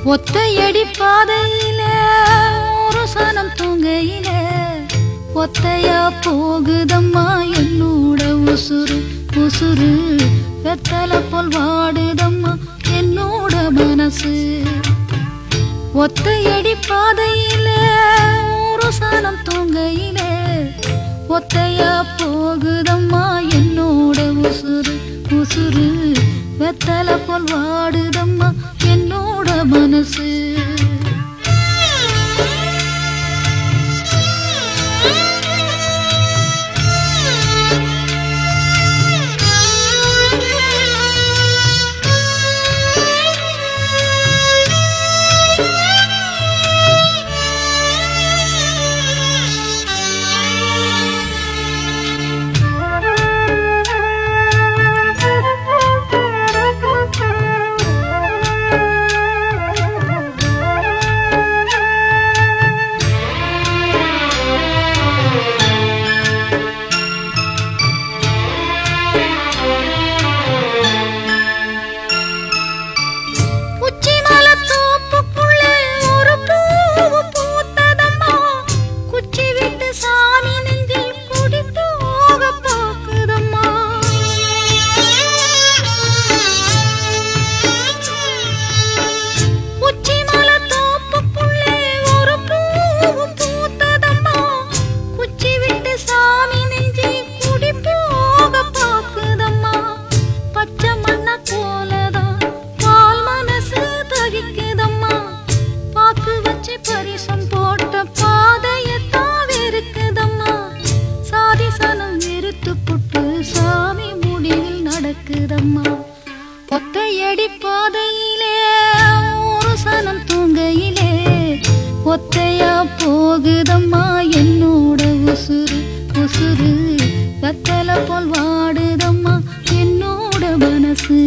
ஒத்தையடி பாதையில ஒரு சனம் தூங்கையில ஒத்தையா போகுதம்மா என்னோட உசுறு உசுறு வெத்தலை போல் வாடுதம்மா என்னோட மனசு ஒத்தையடி பாதையில ஒரு சனம் தூங்கையில ஒத்தையா போகுதம்மா என்னோட உசுறு உசுறு வெத்தலை போல் வாடுதம்மா என்னோட மனசு உச்சிமலத்தோப்புக்குள்ள ஒரு பூவு பூத்ததம்மா. குச்சி விட்டு சாமி நெஞ்சில் குடி போக பாக்குதம்மா. உச்சிமலத்தோப்புக்குள்ள ஒரு பூவு பூத்ததம்மா. குச்சி விட்டு சாமி நெஞ்சில் குடி போக பாக்குதம்மா. பச்சை மண்ண போலதான் பால் மனசு தவிக்குதம்மா பாக்கு வச்சு பரிசம் போட்ட பாதையத்தான் வெறுக்குதம்மா சாதி சனம் வெறுத்து புட்டு சாமி முடிவில் நடக்குதம்மா ஒத்தையடி பாதையிலே ஒரு சனம் தூங்கையிலே ஒத்தையா போகுதம்மா என்னோட உசுறு உசுறு வெத்தலை போல் வாடுதம்மா என்னோட மனசு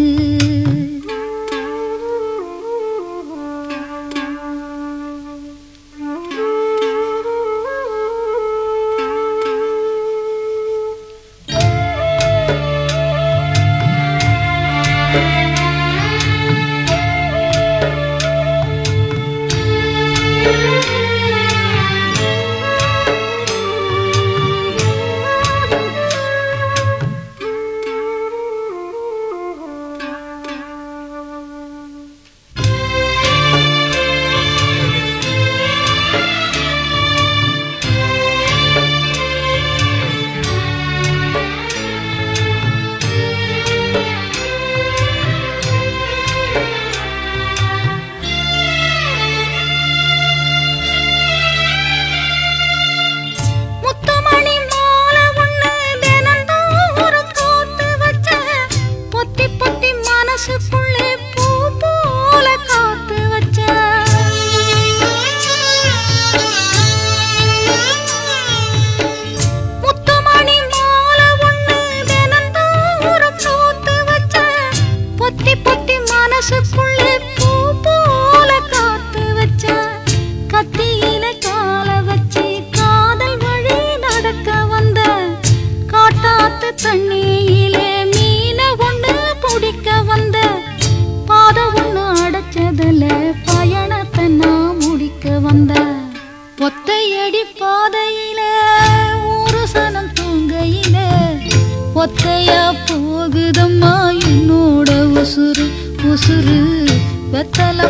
முத்துமணி மாலை ஒண்ணு தினந்தோறும் கோத்து வச்ச, பொத்தி பொத்தி மனசுக்குள்ளே பூ போல காத்து வச்ச. முத்துமணி மாலை ஒண்ணு தினந்தோறும் கோத்து வச்ச, பொத்தி பொத்தி மனசுக்குள்ளே பூ போல காத்து வச்ச. கத்தியில கால வச்சு காதல் வழி நடக்க வந்த காட்டாத்து தண்ணியிலே மீன ஒண்ணு பிடிக்க வந்த பாத ஒண்ணு அடைச்சதுல பயணத்தை நான் முடிக்க வந்த ஒத்தையடி பாதையில ஒரு சனம் தூங்கையில ஒத்தையா போகுதம்மா என்னோட உசுறு உசுறு வெத்தலை